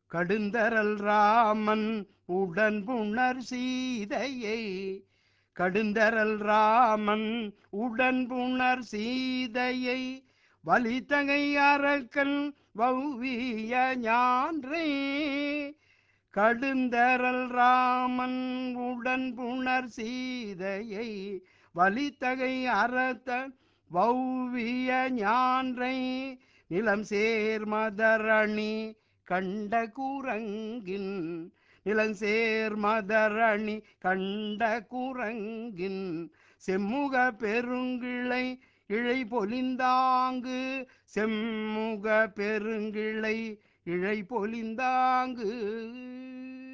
கடுந்தரல் ராமன் உடன் புணர் சீதையை கடுந்தரல் ராமன் உடன் புணர் சீதையை வலித்தகை அரக்கன் வௌவிய ஞான்றே கடுந்தரல் ராமன் உடன் புணர் சீதையை வலித்தகை அரத்தன் வௌவிய ஞான்றை நிலம் சேர்மதரணி கண்ட குரங்கின் நிலஞ்சேர் மதரணி கண்ட குரங்கின் செம்முக பெருங்கிளை இழை பொலிந்தாங்கு செம்முக பெருங்கிளை இழை பொலிந்தாங்கு